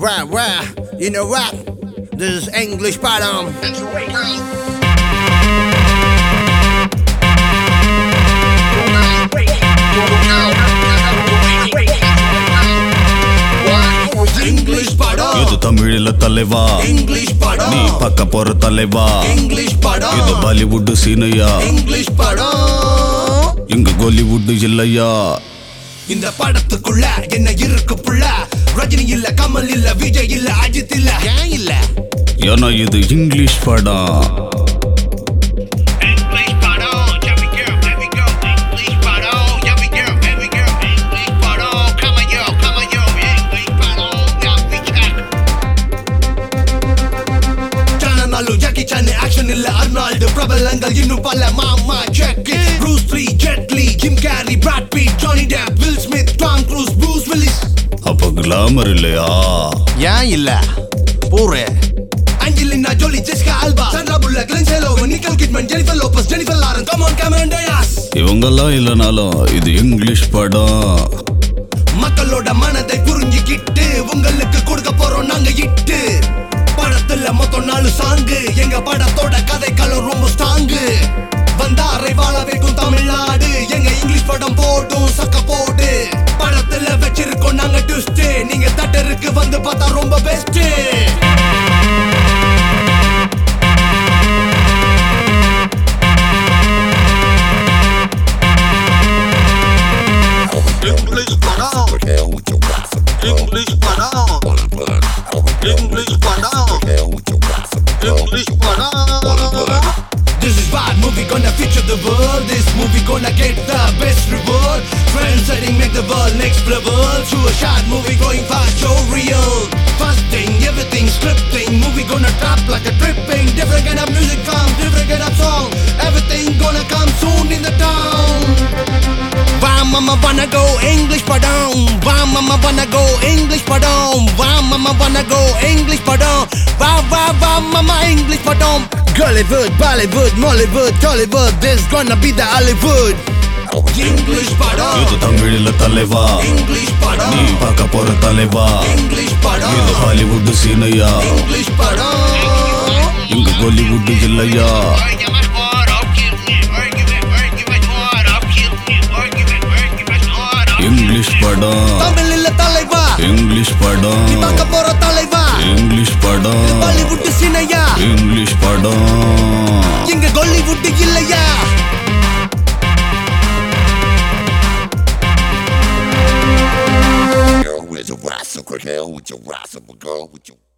Rap, rap, you know rap. This is English bottom. English படம் இது தமிழில தலைவா English நீ படம் பக்க போற தலைவா English படம் இது பாலிவுட் சீனையா English படம் இங்க கோலிவுட் இல்லையா இந்த படத்துக்குள்ள என்ன இருக்கு புள்ள ரஜினி இல்ல கமல் இல்ல விஜய் இல்ல அஜித் இல்ல ஏன் இல்ல ஏன்னா இது இங்கிலீஷ் படம் English bottle, every girl, every girl, English bottle, every girl, every girl, English bottle, come on yo, come on yo, English bottle, every check. சாணனாலும் ஜாக்கி சான் ஆக்ஷன் இல்ல அர்னால்டு பிரபலங்கள் இன்னும் பல மாமா check Bruce Lee Jet Li Jim Carrey Brad Pitt Johnny Depp Will Smith Tom Cruise Bruce Willis அப்ப glamour இல்லையா ஏன் இல்ல பூரே Angelina Jolie Jessica Alba Sandra Bullock Lindsay Lohan Nicole Kidman Jennifer Lopez Jennifer Lawrence come on come on Diaz இவங்கெல்லாம் இல்லைனாலும் இது English படம் மக்களோட மனதை புரிஞ்சுக்கிட்டு உங்களுக்கு கொடுக்க போறோம் நாங்க இட்டு படத்துல மொத்தம் நாலு சாங்கு எங்க படத்தோட கதைக்களம் ரொம்ப ஸ்ட்ராங்கு வந்தாரை வாழ வைக்கும் தமிழ்நாடு எங்க இங்கிலீஷ் படம் போட்டும் சக்க போடு படத்துல வச்சிருக்கோம் நாங்க ட்விஸ்ட் நீங்க தட்டருக்கு வந்து பார்த்தா ரொம்ப best English Panau. English Panau. English Panau. English Panau. This is bad movie gonna feature the world. This movie gonna get the best reward. Trendsetting make the world next level. To a shot movie going fast, show real. Fasting, everything scripting. Movie gonna drop like a dripping. Different kind of music come, different kind of song. Everything gonna come soon in the town. Why mama wanna go English padam? Why mama wanna go English padam? Why mama wanna go English padam? Why why why mama English padam? Gollywood, Bollywood, Mollywood, Tollywood, this gonna be the Hollywood. English இது padam. தமிழில தலைவா English நீ padam. பார்க்க போற தலைவா English இது padam. Bollywood சீனையா English padam. இங்க கோலிவுட் இல்லையா Argue my heart up, kill me, argue it, argue my heart up, kill me, argue it, argue my heart up. English படம் தமிழ் இல்ல தலைவா இங்கிலீஷ் படம் நீ பார்க்க போற தலைவா இங்கிலீஷ் படம் பாலிவுட் சினையா இங்கிலீஷ் படம் எங்க கோலிவுட் இல்லையா Girl with your rascal, girl with your rascal, girl with your